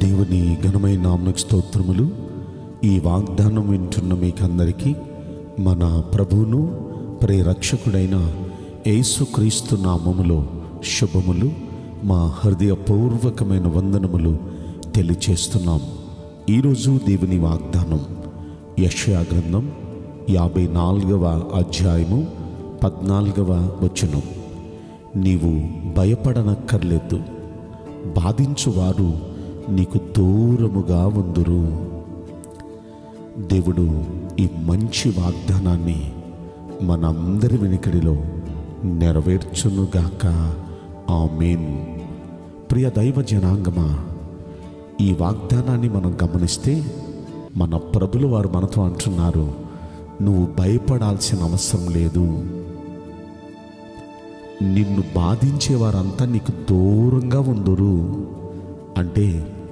దేవుని ఘనమైన నామకు స్తోత్రములు ఈ వాగ్దానం వింటున్న మీకందరికీ మన ప్రభువును ప్రేరక్షకుడైన యేసుక్రీస్తు నామములో శుభములు మా హృదయపూర్వకమైన వందనములు తెలియచేస్తున్నాం ఈరోజు దేవుని వాగ్దానం యషయా గ్రంథం యాభై నాలుగవ అధ్యాయము పద్నాలుగవ వచనం నీవు భయపడనక్కర్లేదు బాధించువారు నీకు దూరముగా ఉందురు దేవుడు ఈ మంచి వాగ్దానాన్ని మనందరి వెనుకడిలో నెరవేర్చునుగాక ఆమెన్ ప్రియ దైవ జనాంగమా ఈ వాగ్దానాన్ని మనం గమనిస్తే మన ప్రభులు వారు మనతో అంటున్నారు నువ్వు భయపడాల్సిన అవసరం లేదు నిన్ను బాధించే వారంతా నీకు దూరంగా ఉందురు అంటే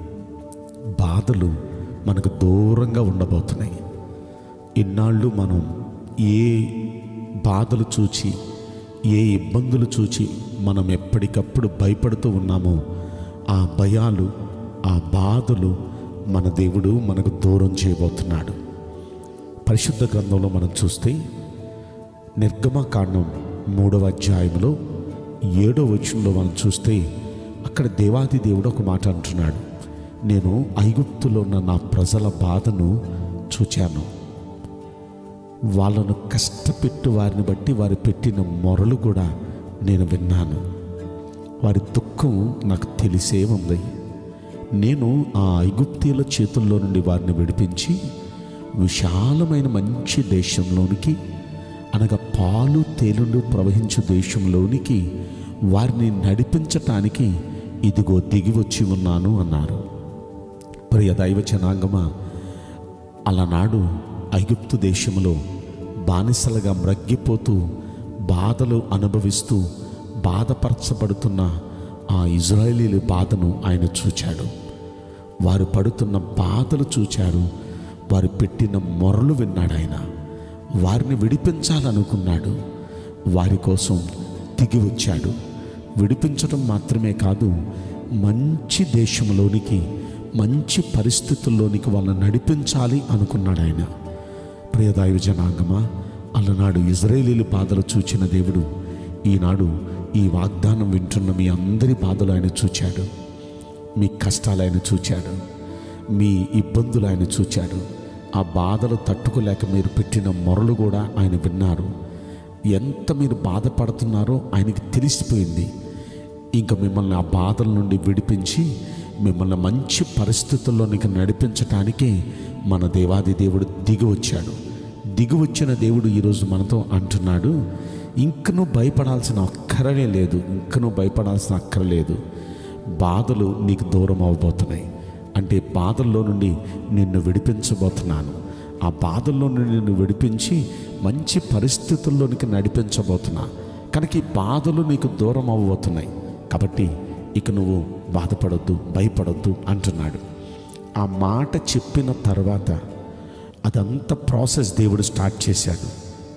బాధలు మనకు దూరంగా ఉండబోతున్నాయి ఇన్నాళ్ళు మనం ఏ బాధలు చూచి ఏ ఇబ్బందులు చూచి మనం ఎప్పటికప్పుడు భయపడుతూ ఉన్నామో ఆ భయాలు ఆ బాధలు మన దేవుడు మనకు దూరం చేయబోతున్నాడు పరిశుద్ధ గ్రంథంలో మనం చూస్తే నిర్గమకాండం మూడవ అధ్యాయంలో ఏడో వచనంలో మనం చూస్తే అక్కడ దేవాది దేవుడు ఒక మాట అంటున్నాడు నేను ఐగుప్తులో ఉన్న నా ప్రజల బాధను చూచాను వాళ్ళను కష్టపెట్టు వారిని బట్టి వారు పెట్టిన మొరలు కూడా నేను విన్నాను వారి దుఃఖం నాకు తెలిసే ఉంది నేను ఆ ఐగుప్తీల చేతుల్లో నుండి వారిని విడిపించి విశాలమైన మంచి దేశంలోనికి అనగా పాలు తేలుండు ప్రవహించు దేశంలోనికి వారిని నడిపించటానికి ఇదిగో దిగి వచ్చి ఉన్నాను అన్నారు ప్రియ దైవ జనాంగమా అలనాడు ఐగుప్తు దేశంలో బానిసలుగా మ్రగ్గిపోతూ బాధలు అనుభవిస్తూ బాధపరచబడుతున్న ఆ ఇజ్రాయేలీల బాధను ఆయన చూచాడు వారు పడుతున్న బాధలు చూచాడు వారు పెట్టిన మొరలు విన్నాడు ఆయన వారిని విడిపించాలనుకున్నాడు వారి కోసం దిగి వచ్చాడు విడిపించడం మాత్రమే కాదు మంచి దేశంలోనికి మంచి పరిస్థితుల్లోనికి వాళ్ళని నడిపించాలి అనుకున్నాడు ఆయన ప్రియదాయు జనాంగమా అలనాడు ఇజ్రాయేలీలు బాధలు చూచిన దేవుడు ఈనాడు ఈ వాగ్దానం వింటున్న మీ అందరి బాధలు ఆయన చూచాడు మీ కష్టాలు ఆయన చూచాడు మీ ఇబ్బందులు ఆయన చూచాడు ఆ బాధలు తట్టుకోలేక మీరు పెట్టిన మొరలు కూడా ఆయన విన్నారు ఎంత మీరు బాధపడుతున్నారో ఆయనకి తెలిసిపోయింది ఇంకా మిమ్మల్ని ఆ బాధల నుండి విడిపించి మిమ్మల్ని మంచి పరిస్థితుల్లోనికి నడిపించటానికే మన దేవాది దేవుడు దిగి వచ్చాడు దిగి వచ్చిన దేవుడు ఈరోజు మనతో అంటున్నాడు ఇంకను భయపడాల్సిన అక్కరనే లేదు ఇంకను భయపడాల్సిన అక్కర లేదు బాధలు నీకు దూరం అవబోతున్నాయి అంటే బాధల్లో నుండి నిన్ను విడిపించబోతున్నాను ఆ బాధల్లో నుండి నిన్ను విడిపించి మంచి పరిస్థితుల్లోనికి నడిపించబోతున్నా కనుక ఈ బాధలు నీకు దూరం అవ్వబోతున్నాయి కాబట్టి ఇక నువ్వు బాధపడొద్దు భయపడొద్దు అంటున్నాడు ఆ మాట చెప్పిన తర్వాత అదంతా ప్రాసెస్ దేవుడు స్టార్ట్ చేశాడు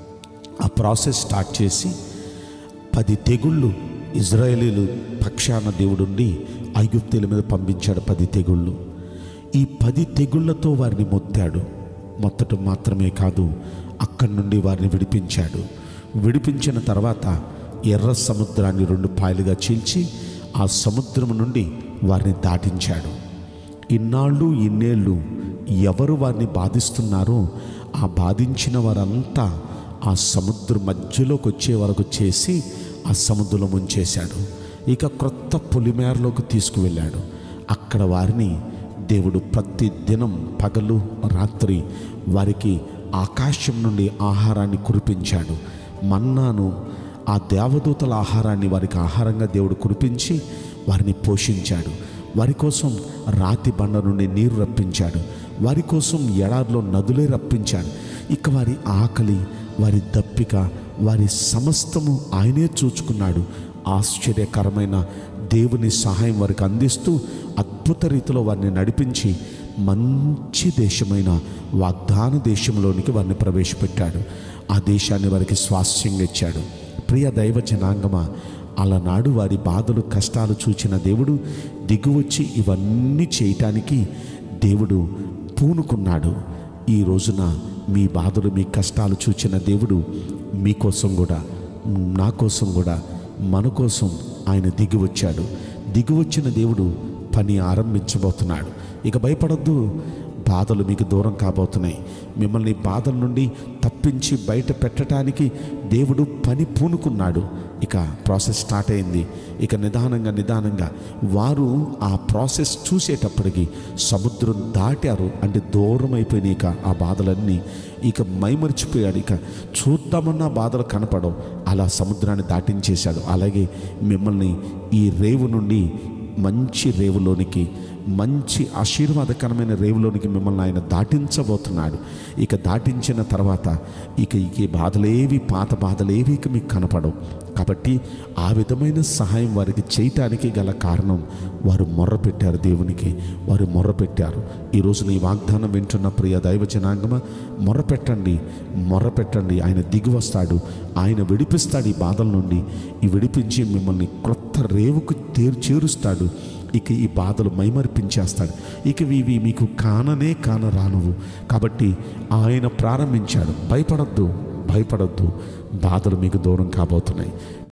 ఆ ప్రాసెస్ స్టార్ట్ చేసి పది తెగుళ్ళు ఇజ్రాయేలీలు పక్షాన దేవుడుండి ఐగుప్తీల మీద పంపించాడు పది తెగుళ్ళు ఈ పది తెగుళ్లతో వారిని మొత్తాడు మొత్తటం మాత్రమే కాదు అక్కడి నుండి వారిని విడిపించాడు విడిపించిన తర్వాత ఎర్ర సముద్రాన్ని రెండు పాయలుగా చీల్చి ఆ సముద్రం నుండి వారిని దాటించాడు ఇన్నాళ్ళు ఇన్నేళ్ళు ఎవరు వారిని బాధిస్తున్నారో ఆ బాధించిన వారంతా ఆ సముద్రం మధ్యలోకి వచ్చే వరకు చేసి ఆ సముద్రంలో ముంచేశాడు ఇక క్రొత్త పొలిమేరలోకి తీసుకువెళ్ళాడు అక్కడ వారిని దేవుడు ప్రతి దినం పగలు రాత్రి వారికి ఆకాశం నుండి ఆహారాన్ని కురిపించాడు మన్నాను ఆ దేవదూతల ఆహారాన్ని వారికి ఆహారంగా దేవుడు కురిపించి వారిని పోషించాడు వారి కోసం రాతి బండ నుండి నీరు రప్పించాడు వారి కోసం ఎడారిలో నదులే రప్పించాడు ఇక వారి ఆకలి వారి దప్పిక వారి సమస్తము ఆయనే చూచుకున్నాడు ఆశ్చర్యకరమైన దేవుని సహాయం వారికి అందిస్తూ అద్భుత రీతిలో వారిని నడిపించి మంచి దేశమైన వాగ్దాన దేశంలోనికి వారిని ప్రవేశపెట్టాడు ఆ దేశాన్ని వారికి స్వాస్థ్యంగా ఇచ్చాడు ప్రియ దైవ జనాంగమా అలనాడు వారి బాధలు కష్టాలు చూచిన దేవుడు దిగువచ్చి ఇవన్నీ చేయటానికి దేవుడు పూనుకున్నాడు ఈ రోజున మీ బాధలు మీ కష్టాలు చూచిన దేవుడు మీకోసం కూడా నా కోసం కూడా మన కోసం ఆయన దిగి వచ్చాడు దిగి వచ్చిన దేవుడు పని ఆరంభించబోతున్నాడు ఇక భయపడద్దు బాధలు మీకు దూరం కాబోతున్నాయి మిమ్మల్ని బాధల నుండి తప్పించి బయట పెట్టడానికి దేవుడు పని పూనుకున్నాడు ఇక ప్రాసెస్ స్టార్ట్ అయింది ఇక నిదానంగా నిదానంగా వారు ఆ ప్రాసెస్ చూసేటప్పటికి సముద్రం దాటారు అంటే దూరం అయిపోయినాయి ఇక ఆ బాధలన్నీ ఇక మైమరిచిపోయాడు ఇక చూద్దామన్న బాధలు కనపడవు అలా సముద్రాన్ని దాటించేశాడు అలాగే మిమ్మల్ని ఈ రేవు నుండి మంచి రేవులోనికి మంచి ఆశీర్వాదకరమైన రేవులోనికి మిమ్మల్ని ఆయన దాటించబోతున్నాడు ఇక దాటించిన తర్వాత ఇక ఇక ఈ బాధలేవి పాత బాధలేవి ఇక మీకు కనపడవు కాబట్టి ఆ విధమైన సహాయం వారికి చేయటానికి గల కారణం వారు మొర్ర పెట్టారు దేవునికి వారు మొర్ర పెట్టారు ఈరోజు నీ వాగ్దానం వింటున్న ప్రియ దైవ జనాంగమ మొర్ర పెట్టండి మొర్ర పెట్టండి ఆయన దిగి వస్తాడు ఆయన విడిపిస్తాడు ఈ బాధల నుండి ఈ విడిపించి మిమ్మల్ని క్రొత్త రేవుకు తేరు చేరుస్తాడు ఇక ఈ బాధలు మైమరిపించేస్తాడు ఇక ఇవి మీకు కాననే కానరానువు కాబట్టి ఆయన ప్రారంభించాడు భయపడద్దు భయపడద్దు బాధలు మీకు దూరం కాబోతున్నాయి